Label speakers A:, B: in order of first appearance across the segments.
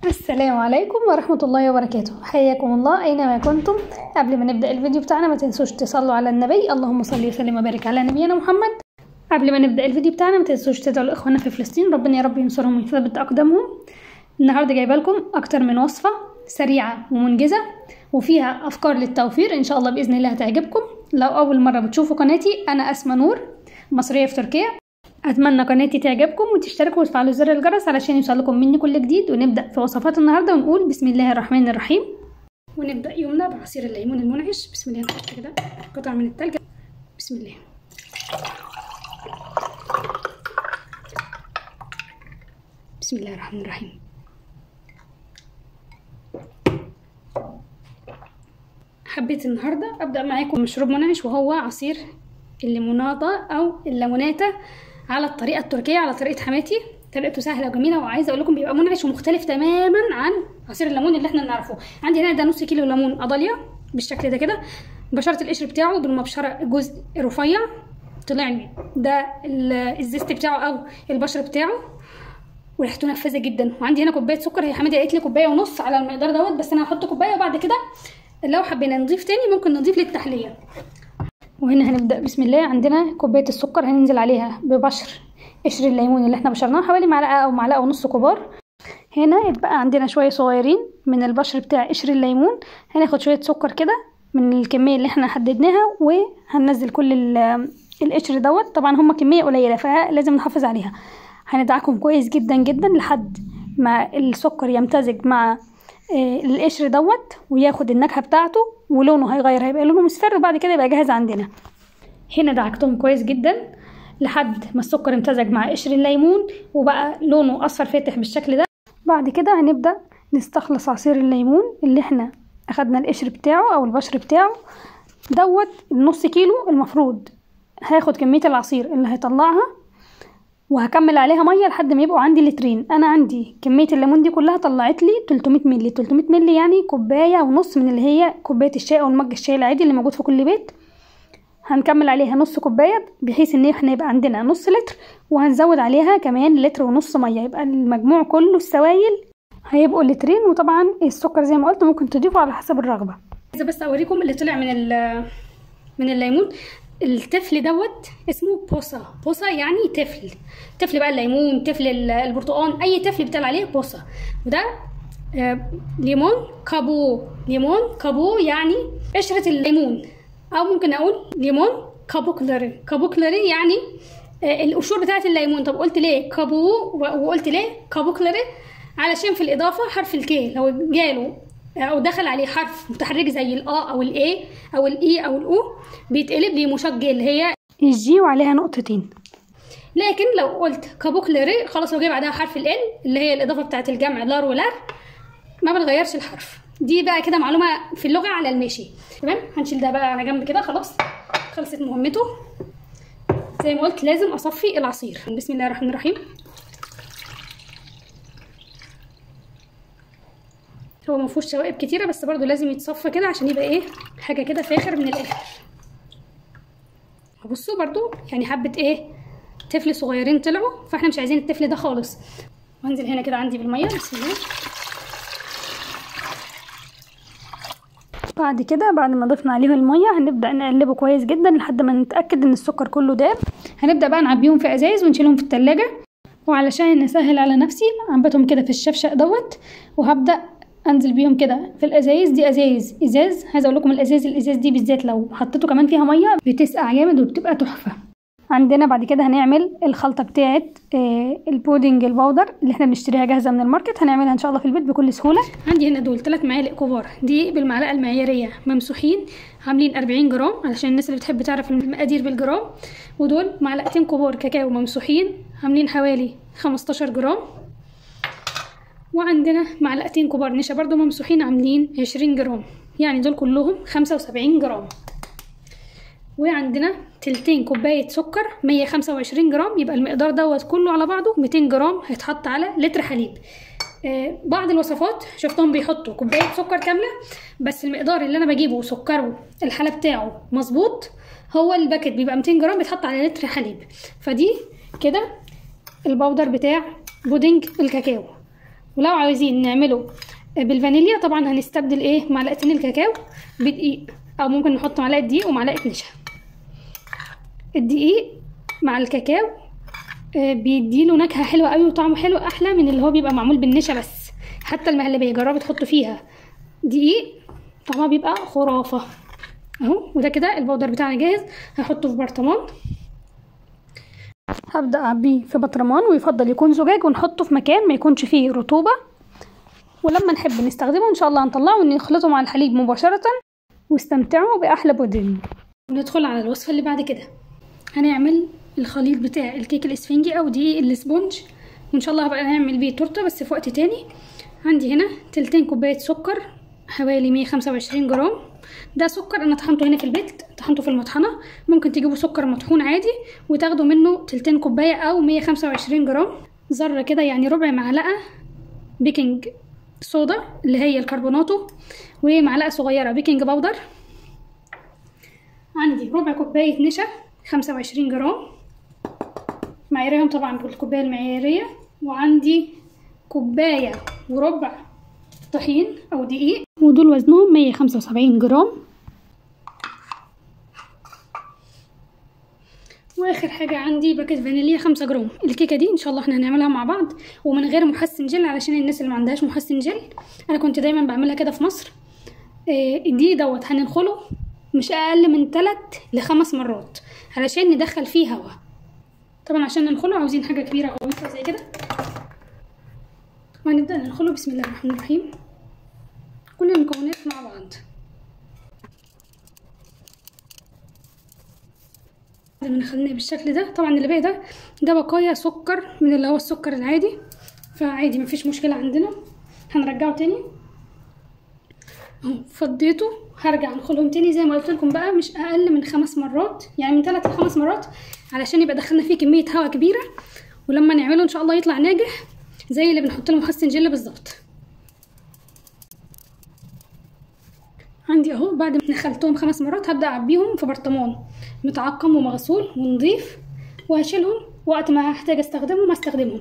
A: السلام عليكم ورحمة الله وبركاته حياكم الله أينما كنتم قبل ما نبدأ الفيديو بتاعنا ما تنسوش تصلوا على النبي اللهم صل وسلم وبارك على نبينا محمد قبل ما نبدأ الفيديو بتاعنا ما تنسوش تدعوا لإخواننا في فلسطين ربنا يا رب ينصرهم ويثبت أقدامهم النهاردة جايبة لكم أكتر من وصفة سريعة ومنجزة وفيها أفكار للتوفير إن شاء الله بإذن الله هتعجبكم لو أول مرة بتشوفوا قناتي أنا أسمى نور مصرية في تركيا اتمنى قناتي تعجبكم وتشتركوا وتفعلوا زر الجرس علشان يوصلكم مني كل جديد ونبدا في وصفات النهارده ونقول بسم الله الرحمن الرحيم ونبدا يومنا بعصير الليمون المنعش بسم الله نحط كده قطع من التلج بسم الله بسم الله الرحمن الرحيم حبيت النهارده ابدا معاكم مشروب منعش وهو عصير الليموناده او الليموناتا على الطريقه التركيه على طريقه حماتي طريقته سهله وجميله وعايزه اقول لكم بيبقى منعش ومختلف تماما عن عصير الليمون اللي احنا نعرفه عندي هنا ده نص كيلو ليمون اضاليا بالشكل ده كده بشرت القشر بتاعه بالمبشره جزء رفيع طلع لي ده الزيست بتاعه او البشر بتاعه وريحته نفاذه جدا وعندي هنا كوبايه سكر هي حماتي قالت لي كوبايه ونص على المقدار دوت بس انا هحط كوبايه وبعد كده لو حبينا نضيف تاني ممكن نضيف للتحليه وهنا هنبدا بسم الله عندنا كوبايه السكر هننزل عليها ببشر قشر الليمون اللي احنا بشرناه حوالي معلقه او معلقه ونص كبار هنا يبقى عندنا شويه صغيرين من البشر بتاع قشر الليمون هناخد شويه سكر كده من الكميه اللي احنا حددناها وهننزل كل القشر دوت طبعا هما كميه قليله فلازم نحافظ عليها هندعكم كويس جدا جدا لحد ما السكر يمتزج مع القشر دوت وياخد النكهه بتاعته ولونه هيغير هيبقى لونه مصفر وبعد كده يبقى جاهز عندنا هنا دعكتهم كويس جدا لحد ما السكر امتزج مع قشر الليمون وبقى لونه اصفر فاتح بالشكل ده بعد كده هنبدا نستخلص عصير الليمون اللي احنا اخدنا القشر بتاعه او البشر بتاعه دوت النص كيلو المفروض هاخد كميه العصير اللي هيطلعها وهكمل عليها ميه لحد ما يبقوا عندي لترين انا عندي كميه الليمون دي كلها طلعت لي 300 مللي 300 مللي يعني كوبايه ونص من اللي هي كوبايه الشاي او المج الشاي العادي اللي موجود في كل بيت هنكمل عليها نص كوبايه بحيث ان احنا يبقى عندنا نص لتر وهنزود عليها كمان لتر ونص ميه يبقى المجموع كله السوائل هيبقوا لترين وطبعا السكر زي ما قلت ممكن تضيفه على حسب الرغبه عايزه بس اوريكم اللي طلع من من الليمون التفل دوت اسمه بوصة بوصة يعني تفل تفل بقى الليمون تفل البرتقال اي تفل بيتقال عليه بوصة وده آه ليمون كابو ليمون كابو يعني قشرة الليمون او ممكن اقول ليمون كابوكلري كابوكلري يعني آه القشور بتاعة الليمون طب قلت ليه كابو وقلت ليه كابوكلري علشان في الاضافة حرف الكي لو جاله او دخل عليه حرف متحرك زي الا او الاي او الاي او الاو بيتقلب لمشج اللي هي الجي وعليها نقطتين لكن لو قلت كابوكلري خلاص لو جاي بعدها حرف ال اللي هي الاضافه بتاعه الجمع لار ولار ما بنغيرش الحرف دي بقى كده معلومه في اللغه على الماشي تمام هنشيل ده بقى على جنب كده خلاص خلصت مهمته زي ما قلت لازم اصفي العصير بسم الله الرحمن الرحيم هو ما فيهوش شوائب كتيره بس برضو لازم يتصفى كده عشان يبقى ايه حاجه كده فاخر من الاخر بصوا برضو يعني حبه ايه طفل صغيرين طلعوا فاحنا مش عايزين الطفل ده خالص وانزل هنا كده عندي بالميه بسم الله بعد كده بعد ما ضفنا عليهم الميه هنبدا نقلبه كويس جدا لحد ما نتاكد ان السكر كله داب هنبدا بقى نعبيهم في ازايز ونشيلهم في التلاجة وعلشان نسهل على نفسي عبيتهم كده في الشفشق دوت وهبدا انزل بيهم كده في الازايز دي ازايز ازاز عايزه اقول لكم الازاز الازاز دي بالذات لو حطيته كمان فيها ميه بتسقع جامد وبتبقى تحفه عندنا بعد كده هنعمل الخلطه بتاعه آه البودنج البودر اللي احنا بنشتريها جاهزه من الماركت هنعملها ان شاء الله في البيت بكل سهوله عندي هنا دول 3 معالق كبار دي بالمعلقه المعياريه ممسوحين عاملين 40 جرام علشان الناس اللي بتحب تعرف المقادير بالجرام ودول معلقتين كبار كاكاو ممسوحين عاملين حوالي 15 جرام وعندنا معلقتين كبار نشا برضو ممسوحين عاملين عشرين جرام يعني دول كلهم خمسة وسبعين جرام وعندنا تلتين كوباية سكر مية خمسة وعشرين جرام يبقى المقدار دوت كله على بعضه ميتين جرام هيتحط على لتر حليب آه بعض الوصفات شفتهم بيحطوا كوباية سكر كاملة بس المقدار اللي انا بجيبه سكره الحالة بتاعه مظبوط هو الباكت بيبقى 200 جرام بيتحط على لتر حليب فدي كده البودر بتاع بودنج الكاكاو ولو عاوزين نعمله بالفانيليا طبعا هنستبدل ايه معلقتين الكاكاو بدقيق او ممكن نحط معلقه دقيق ومعلقه نشا الدقيق مع الكاكاو آه، بيديله نكهه حلوه قوي وطعمه حلو احلى من اللي هو بيبقى معمول بالنشا بس حتى المهلبيه جربوا تحطوا فيها دقيق طعمها بيبقى خرافه اهو وده كده البودر بتاعنا جاهز هحطه في برطمان هبدأ أعبيه في برطمان ويفضل يكون زجاج ونحطه في مكان ما يكونش فيه رطوبة ولما نحب نستخدمه إن شاء الله هنطلعه ونخلطه مع الحليب مباشرة واستمتعوا بأحلى بودنج وندخل على الوصفة اللي بعد كده هنعمل الخليط بتاع الكيك الاسفنجي أو دقيق الاسبونج وإن شاء الله هبقى نعمل بيه تورتة بس في وقت تاني عندي هنا تلتين كوباية سكر حوالي مية خمسة وعشرين جرام ده سكر انا طحنته هنا في البيت طحنته في المطحنه ممكن تجيبوا سكر مطحون عادي وتاخدوا منه تلتين كوبايه او مية خمسة وعشرين جرام ذره كده يعني ربع معلقه بيكنج صودا اللي هي الكربوناتو ومعلقه صغيره بيكنج باودر عندي ربع كوبايه نشا خمسة وعشرين جرام معياريهم طبعا بالكوبايه المعياريه وعندي كوبايه وربع طحين او دقيق ودول وزنهم مية خمسة وسبعين جرام واخر حاجه عندي باكيت فانيليا خمسة جرام الكيكه دي ان شاء الله احنا هنعملها مع بعض ومن غير محسن جل علشان الناس اللي ما عندهاش محسن جل انا كنت دايما بعملها كده في مصر آه، الدقيق دوت هننخله مش اقل من تلات لخمس مرات علشان ندخل فيه هوا طبعا عشان ننخله عاوزين حاجه كبيره غويطه زي كده وهنبدا ننخله بسم الله الرحمن الرحيم كل المكونات مع بعض بعد ما نخلناه بالشكل ده طبعا اللي باقي ده ده بقايا سكر من اللي هو السكر العادي فعادي مفيش مشكله عندنا هنرجعه تاني اهو فضيته هرجع انخلهم تاني زي ما قلت لكم بقى مش اقل من خمس مرات يعني من ثلاث لخمس مرات علشان يبقى دخلنا فيه كميه هواء كبيره ولما نعمله ان شاء الله يطلع ناجح زي اللي بنحط له محسن جل بالظبط عندي اهو بعد ما نخلتهم خمس مرات هبدا اعبيهم في برطمان متعقم ومغسول ونضيف وهشيلهم وقت ما هحتاج استخدمهم استخدمهم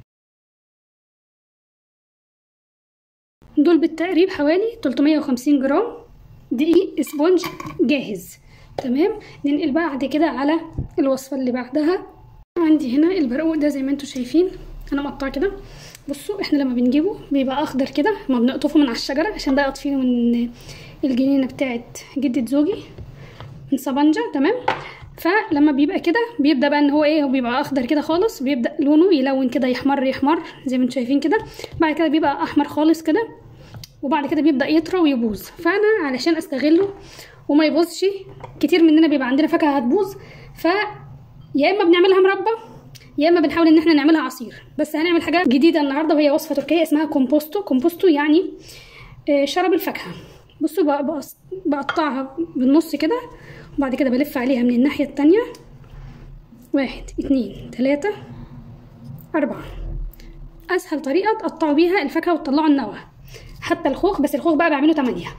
A: دول بالتقريب حوالي 350 جرام دقيق اسبونج جاهز تمام ننقل بقى بعد كده على الوصفه اللي بعدها عندي هنا البرقوق ده زي ما انتم شايفين انا مقطعه كده بصوا احنا لما بنجيبه بيبقى اخضر كده ما بنقطفه من على الشجره عشان ده يطفيه من الجنينه بتاعت جده زوجي من صبنجة تمام فلما بيبقى كده بيبدا بقى ان هو ايه هو بيبقى اخضر كده خالص بيبدا لونه يلون كده يحمر يحمر زي ما انتم شايفين كده بعد كده بيبقى احمر خالص كده وبعد كده بيبدا يطرى ويبوظ فانا علشان استغله وما يبوظش كتير مننا بيبقى عندنا فاكهه هتبوظ ف يا اما بنعملها مربى يا اما بنحاول ان احنا نعملها عصير بس هنعمل حاجه جديده النهارده وهي وصفه تركيه اسمها كومبوستو كومبوستو يعني آه، شرب الفاكهه بصوا بق- بقص- بقطعها بالنص كده وبعد كده بلف عليها من الناحيه التانية واحد اتنين تلاتة أربعة أسهل طريقة تقطعوا بيها الفاكهة وتطلعوا النوى حتى الخوخ بس الخوخ بقى بعمله تمانية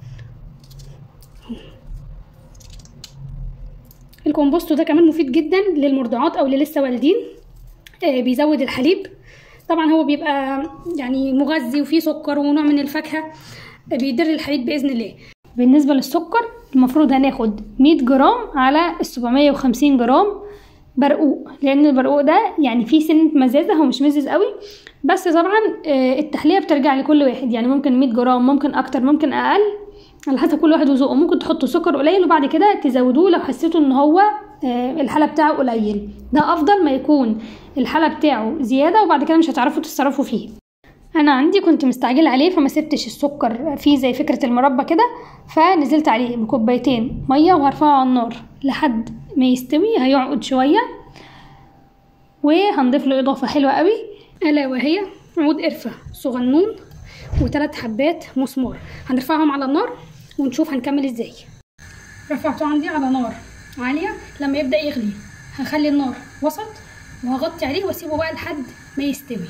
A: الكومبوستو ده كمان مفيد جدا للمرضعات او اللي لسه والدين آه، بيزود الحليب طبعا هو بيبقى يعني مغذي وفيه سكر ونوع من الفاكهه آه، بيدر الحليب باذن الله بالنسبه للسكر المفروض هناخد 100 جرام على ال 750 جرام برقوق لان البرقوق ده يعني فيه سنه مزازه هو مش مزز قوي بس طبعا آه، التحليه بترجع لكل واحد يعني ممكن 100 جرام ممكن اكتر ممكن اقل على حسب كل واحد وذوقه ممكن تحطوا سكر قليل وبعد كده تزودوه لو حسيتوا ان هو آه، الحلى بتاعه قليل ده افضل ما يكون الحلى بتاعه زياده وبعد كده مش هتعرفوا تتصرفوا فيه انا عندي كنت مستعجله عليه فما سبتش السكر فيه زي فكره المربى كده فنزلت عليه بكوبايتين ميه وهرفعه على النار لحد ما يستوي هيعقد شويه وهنضيف له اضافه حلوه قوي الا وهي عود قرفه صغنون وثلاث حبات مسمار هنرفعهم على النار ونشوف هنكمل ازاي رفعته عندي على نار عاليه لما يبدا يغلي هخلي النار وسط وهغطي عليه واسيبه بقى لحد ما يستوي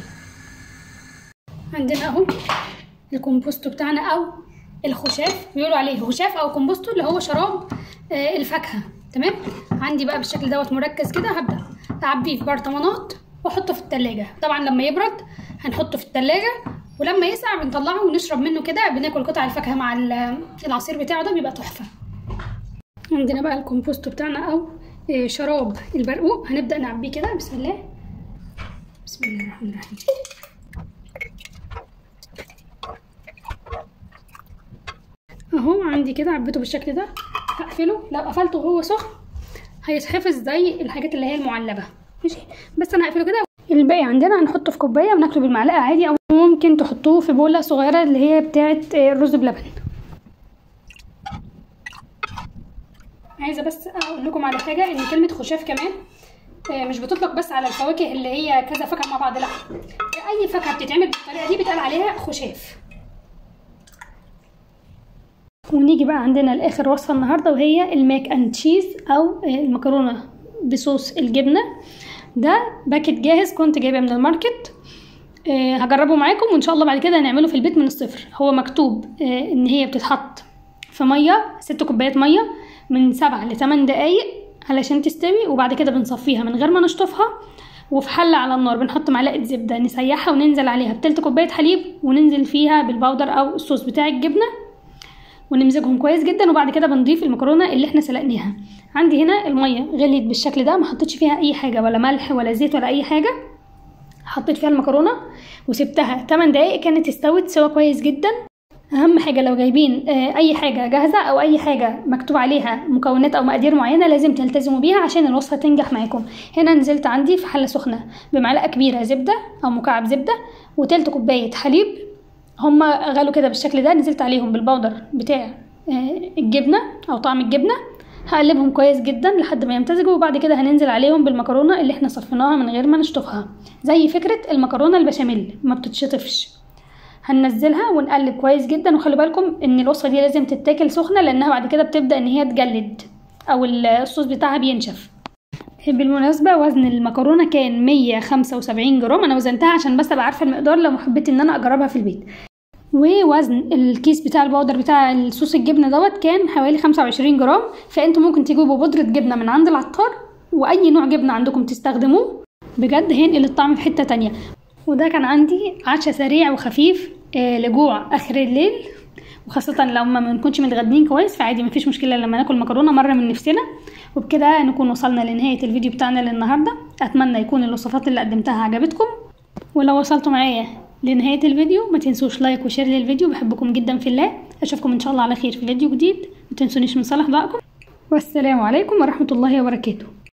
A: عندنا اهو الكومبوستو بتاعنا او الخشاف بيقولوا عليه خشاف او كومبوستو اللي هو شراب آه، الفاكهه تمام عندي بقى بالشكل دوت مركز كده هبدا اعبيه في برطمانات واحطه في التلاجة طبعا لما يبرد هنحطه في التلاجة ولما يسقع بنطلعه ونشرب منه كده بناكل قطع الفاكهه مع ال- العصير بتاعه ده بيبقى تحفه عندنا بقى الكومبوست بتاعنا او آه، شراب البرقوق هنبدا نعبيه كده بسم الله بسم الله الرحمن الرحيم اهو عندي كده عبيته بالشكل ده هقفله لو قفلته وهو سخن هيتحفظ زي الحاجات اللي هي المعلبه ماشي بس انا هقفله كده الباقي عندنا هنحطه في كوبايه وناكله بالمعلقه عادي او ممكن تحطوه في بوله صغيره اللي هي بتاعه آه، الرز بلبن عايزه بس اقول لكم على حاجه ان كلمه خشاف كمان آه، مش بتطلق بس على الفواكه اللي هي كذا فاكهه مع بعض لا اي فاكهه بتتعمل بالطريقه دي بيتقال عليها خشاف ونيجي بقى عندنا لاخر وصفه النهارده وهي الماك اند تشيز او آه، المكرونه بصوص الجبنه ده باكت جاهز كنت جايبه من الماركت آه، هجربه معاكم وان شاء الله بعد كده هنعمله في البيت من الصفر هو مكتوب آه، ان هي بتتحط في ميه ست كوبايات ميه من سبع لثمان دقايق علشان تستوي وبعد كده بنصفيها من غير ما نشطفها وفي حلة على النار بنحط معلقة زبدة نسيحها وننزل عليها بتلت كوباية حليب وننزل فيها بالبودر أو الصوص بتاع الجبنة ونمزجهم كويس جدا وبعد كده بنضيف المكرونه اللي احنا سلقناها عندي هنا الميه غليت بالشكل ده ما حطيتش فيها اي حاجه ولا ملح ولا زيت ولا اي حاجه حطيت فيها المكرونه وسبتها 8 دقايق كانت استوت سوا كويس جدا اهم حاجه لو جايبين آه، اي حاجه جاهزه او اي حاجه مكتوب عليها مكونات او مقادير معينه لازم تلتزموا بيها عشان الوصفه تنجح معاكم هنا نزلت عندي في حله سخنه بمعلقه كبيره زبده او مكعب زبده وتلت كوبايه حليب هما غلوا كده بالشكل ده نزلت عليهم بالبودر بتاع آه، الجبنه او طعم الجبنه هقلبهم كويس جدا لحد ما يمتزجوا وبعد كده هننزل عليهم بالمكرونه اللي احنا صفيناها من غير ما نشطفها زي فكره المكرونه البشاميل ما بتتشطفش هننزلها ونقلب كويس جدا وخلي بالكم ان الوصفه دي لازم تتاكل سخنه لانها بعد كده بتبدا ان هي تجلد او الصوص بتاعها بينشف بالمناسبة وزن المكرونة كان 175 جرام أنا وزنتها عشان بس أبقى عارفة المقدار لو حبيت إن أنا أجربها في البيت ووزن الكيس بتاع البودر بتاع الصوص الجبنة دوت كان حوالي 25 جرام فأنتوا ممكن تجيبوا بودرة جبنة من عند العطار وأي نوع جبنة عندكم تستخدموه بجد هينقل الطعم في حتة تانية وده كان عندي عشاء سريع وخفيف آه لجوع آخر الليل وخاصة لو ما بنكونش متغدين كويس فعادي مفيش مشكلة لما ناكل مكرونة مرة من نفسنا وبكده نكون وصلنا لنهاية الفيديو بتاعنا للنهاردة أتمنى يكون الوصفات اللي قدمتها عجبتكم ولو وصلتوا معايا لنهاية الفيديو ما تنسوش لايك وشير للفيديو بحبكم جدا في الله أشوفكم إن شاء الله على خير في فيديو جديد ما تنسونيش من صالح دعائكم والسلام عليكم ورحمة الله وبركاته